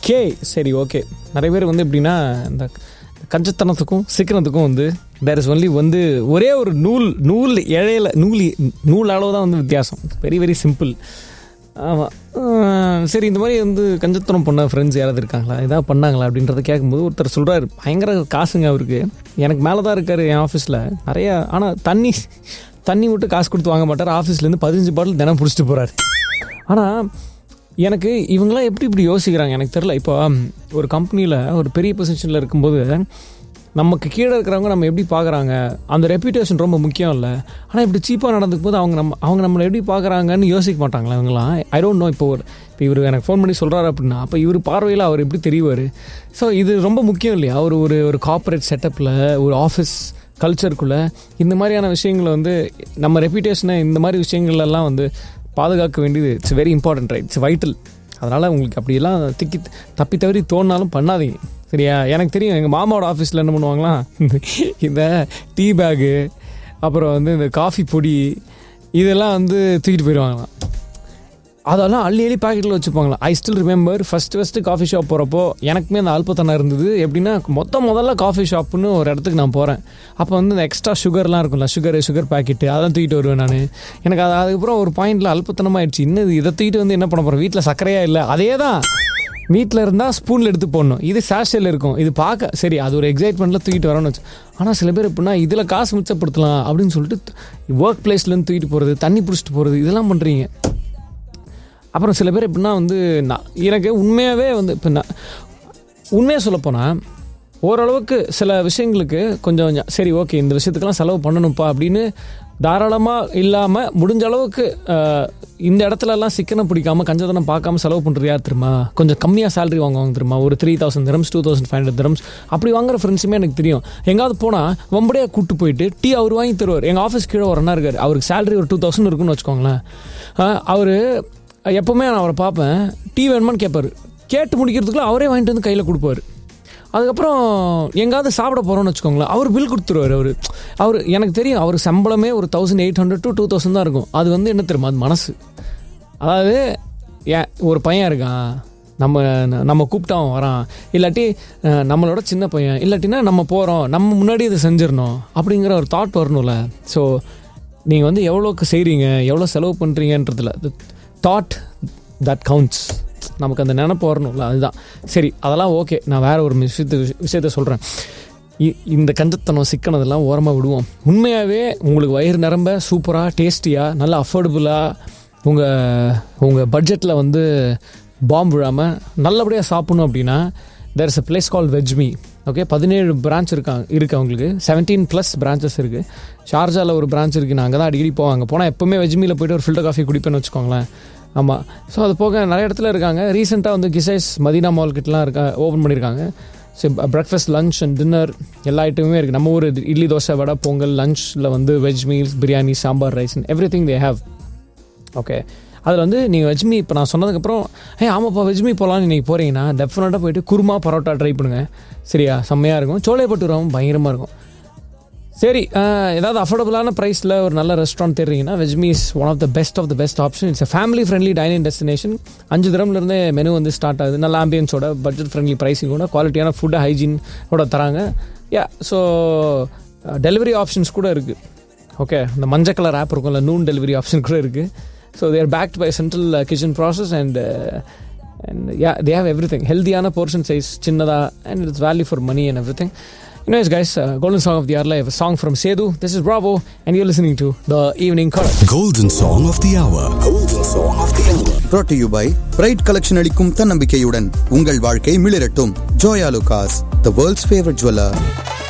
Okay சரி okay நிறைய பேர் வந்து எப்படின்னா இந்த கஞ்சத்தனத்துக்கும் சீக்கிரத்துக்கும் வந்து தேர் இஸ் ஒன்லி வந்து ஒரே ஒரு நூல் நூல் இழையில நூல் நூல் அளவு தான் வந்து வித்தியாசம் வெரி வெரி சிம்பிள் ஆமாம் சரி இந்த மாதிரி வந்து கஞ்சத்தனம் பண்ண ஃப்ரெண்ட்ஸ் யாராவது இருக்காங்களா ஏதாவது பண்ணாங்களா அப்படின்றத கேட்கும்போது ஒருத்தர் சொல்கிறாரு பயங்கர காசுங்க அவருக்கு எனக்கு மேலே தான் இருக்கார் என் ஆஃபீஸில் நிறையா ஆனால் தண்ணி தண்ணி மட்டும் காசு கொடுத்து வாங்க மாட்டார் ஆஃபீஸ்லேருந்து பதினஞ்சு பாட்டில் தினம் பிடிச்சிட்டு போகிறாரு ஆனால் எனக்கு இவங்களாம் எப்படி இப்படி யோசிக்கிறாங்க எனக்கு தெரில இப்போ ஒரு கம்பெனியில் ஒரு பெரிய பொசிஷனில் இருக்கும்போது நமக்கு கீழே இருக்கிறவங்க நம்ம எப்படி பார்க்குறாங்க அந்த ரெப்யூட்டேஷன் ரொம்ப முக்கியம் இல்லை ஆனால் இப்படி சீப்பாக நடந்துக்கும் போது அவங்க நம்ம அவங்க நம்மளை எப்படி பார்க்குறாங்கன்னு யோசிக்க மாட்டாங்களா இவங்களாம் ஐ டோன்ட் நோ இப்போ ஒரு இப்போ இவர் எனக்கு ஃபோன் பண்ணி சொல்கிறாரு அப்படின்னா அப்போ இவர் பார்வையில் அவர் எப்படி தெரியவார் ஸோ இது ரொம்ப முக்கியம் இல்லையா ஒரு ஒரு ஒரு கார்ப்பரேட் செட்டப்பில் ஒரு ஆஃபீஸ் கல்ச்சருக்குள்ளே இந்த மாதிரியான விஷயங்களை வந்து நம்ம ரெப்யூட்டேஷனை இந்த மாதிரி விஷயங்கள்லாம் வந்து பாதுகாக்க வேண்டியது it's very important right it's vital அதனால் உங்களுக்கு அப்படியெல்லாம் திக்கி தப்பி தவறி தோணாலும் பண்ணாதீங்க சரியா எனக்கு தெரியும் எங்கள் மாமாவோட ஆஃபீஸில் என்ன பண்ணுவாங்களாம் இந்த டீ பேகு அப்புறம் வந்து இந்த காஃபி பொடி இதெல்லாம் வந்து தூக்கிட்டு போயிடுவாங்களாம் அதெல்லாம் அள்ளி அள்ளி பாக்கெட்டில் வச்சுப்பாங்களா I still remember first first coffee shop போகிறப்போ எனக்குமே அந்த அல்பத்தனம் இருந்தது எப்படின்னா மொத்த முதல்ல காஃபி ஷாப்புன்னு ஒரு இடத்துக்கு நான் போகிறேன் அப்போ வந்து இந்த எக்ஸ்ட்ரா சுகர்லாம் இருக்கும்ல சுகர் சுகர் பாக்கெட்டு அதெல்லாம் தூக்கிட்டு வருவேன் நான் எனக்கு அது அதுக்கப்புறம் ஒரு பாயிண்டில் அல்பத்தனமாயிடுச்சு இன்னும் இதை தூக்கிட்டு வந்து என்ன பண்ண போகிறோம் வீட்டில் சர்க்கரையா இல்லை அதே தான் வீட்டில் இருந்தால் ஸ்பூனில் எடுத்து போடணும் இது சாஷில் இருக்கும் இது பார்க்க சரி அது ஒரு எக்ஸைட்மெண்ட்டில் தூக்கிட்டு வரணும்னு வச்சு ஆனால் சில பேர் எப்படின்னா இதில் காசு மிச்சப்படுத்தலாம் அப்படின்னு சொல்லிட்டு ஒர்க் பிளேஸ்லேருந்து தூக்கிட்டு போகிறது தண்ணி பிடிச்சிட்டு போகிறது இதெல்லாம் பண்ணுறீங்க அப்புறம் சில பேர் எப்படின்னா வந்து நான் எனக்கு உண்மையாகவே வந்து இப்போ நான் உண்மையாக சொல்லப்போனால் ஓரளவுக்கு சில விஷயங்களுக்கு கொஞ்சம் கொஞ்சம் சரி ஓகே இந்த விஷயத்துக்கெல்லாம் செலவு பண்ணணும்ப்பா அப்படின்னு தாராளமாக இல்லாமல் முடிஞ்ச அளவுக்கு அஹ், இந்த இடத்துலலாம் சிக்கனம் பிடிக்காம கஞ்சத்தனம் பார்க்காம செலவு பண்ணுறது யார் தெரியுமா கொஞ்சம் கம்மியாக சேலரி வாங்குவாங்க தெரியுமா ஒரு three thousand dirhams two thousand five hundred dirhams அப்படி வாங்குற ஃப்ரெண்ட்ஸுமே எனக்கு தெரியும் எங்காவது போனால் வம்படியாக கூட்டு போயிட்டு டீ அவர் வாங்கி தருவார் எங்கள் ஆஃபீஸ் கீழே ஒரு அண்ணா இருக்கார் அவருக்கு சேலரி ஒரு டூ தௌசண்ட் இருக்குன்னு வச்சுக்கோங்களேன் அவர் எப்போவுமே நான் அவரை பார்ப்பேன் டீ வேணுமான்னு கேட்பாரு கேட்டு முடிக்கிறதுக்குள்ள அவரே வாங்கிட்டு வந்து கையில் கொடுப்பாரு அதுக்கப்புறம் எங்காவது சாப்பிட போகிறோம்னு வச்சுக்கோங்களேன் அவர் பில் கொடுத்துருவார் அவர் அவர் எனக்கு தெரியும் அவர் சம்பளமே ஒரு thousand eight hundred to two thousand தான் இருக்கும் அது வந்து என்ன தெரியுமா அது மனசு அதாவது ஏன் ஒரு பையன் இருக்கான் நம்ம நம்ம கூப்பிட்டா அவன் வரான் இல்லாட்டி அஹ், நம்மளோட சின்ன பையன் இல்லாட்டினா நம்ம போகிறோம் நம்ம முன்னாடி இதை செஞ்சிடணும் அப்படிங்கிற ஒரு தாட் வரணும்ல ஸோ நீங்கள் வந்து எவ்வளோக்கு செய்கிறீங்க எவ்வளோ செலவு பண்ணுறீங்கன்றதுல தாட் தட் கவுண்ட்ஸ் நமக்கு அந்த நினப்பு வரணும்ல அதுதான் சரி அதெல்லாம் ஓகே நான் வேற ஒரு விஷயத்து விஷயத்த சொல்கிறேன் இந்த கஞ்சத்தனம் சிக்கனதெல்லாம் ஓரமாக விடுவோம் உண்மையாகவே உங்களுக்கு வயிறு நிரம்ப சூப்பராக டேஸ்டியாக நல்லா அஃபோர்டபுளாக உங்கள் உங்கள் பட்ஜெட்டில் வந்து பாம்பு விழாமல் நல்லபடியாக சாப்பிடணும் அப்படின்னா there is a place call Vegme okay பதினேழு பிரான்ச் இருக்காங்க இருக்குது அவங்களுக்கு செவன்டீன் ப்ளஸ் பிரான்ச்சஸ் இருக்குது ஷார்ஜாவில் ஒரு பிரான்ச் இருக்குது நான் அங்கே தான் அடிக்கடி போவாங்க போனால் எப்போவுமே வெஜ்மியில் போயிட்டு ஒரு ஃபில்டர் காஃபி குடிப்பேன்னு வச்சுக்கோங்களேன் ஆமாம் ஸோ அது போக நிறைய இடத்துல இருக்காங்க ரீசெண்டாக வந்து கிசைஸ் மதீனா மால் கிட்டலாம் இருக்கா ஓப்பன் பண்ணியிருக்காங்க so breakfast lunch and dinner எல்லா ஐட்டமுமே இருக்குது நம்ம ஊர் இட்லி தோசை வடை பொங்கல் லஞ்சில் வந்து veg meals biryani sambar rice everything they have okay அதில் வந்து நீங்கள் வெஜ்மி இப்போ நான் சொன்னதுக்கப்புறம் ஏ ஆமாப்பா வெஜ்மி போகலான்னு நீங்கள் போகிறீங்கன்னா டெஃபினட்டாக போயிட்டு குருமா பரோட்டா ட்ரை பண்ணுங்கள் சரியா செம்மையாக இருக்கும் சோலை பட்டுரம் பயங்கரமாக இருக்கும் சரி அஹ், ஏதாவது அஃபோர்டபுளான ப்ரைஸில் ஒரு நல்ல ரெஸ்டாரண்ட் தெரியுங்கன்னா Vegme is one of the best of the best option it's family friendly dining destination அஞ்சு தரம்லேருந்தே மெனு வந்து ஸ்டார்ட் ஆகுது நல்ல ஆம்பியன்ஸோட பட்ஜெட் ஃப்ரெண்ட்லி ப்ரைஸிங்கோட குவாலிட்டியான ஃபுட்டு ஹைஜீனோட தராங்க யா ஸோ டெலிவரி ஆப்ஷன்ஸ் கூட இருக்குது ஓகே இந்த மஞ்சள் கலர் ஆப் இருக்கும்ல நூன் டெலிவரி ஆப்ஷன் கூட இருக்குது so there packed by central kitchen process and and yeah they have everything ஹெல்த்தியான போர்ஷன் சைஸ் சின்னதாக and it's value for money and everything Anyways, guys, uh, Golden Song of the Hour Live, a song from Sedu. This is Bravo, and you're listening to The Evening Chorus. Golden Song of the Hour. Golden Song of the Hour. brought to you by bright collection அளிக்கும் தன்னம்பிக்கையுடன் உங்கள் வாழ்க்கை மிளிரட்டும் Joyalukkas the world's favourite jeweller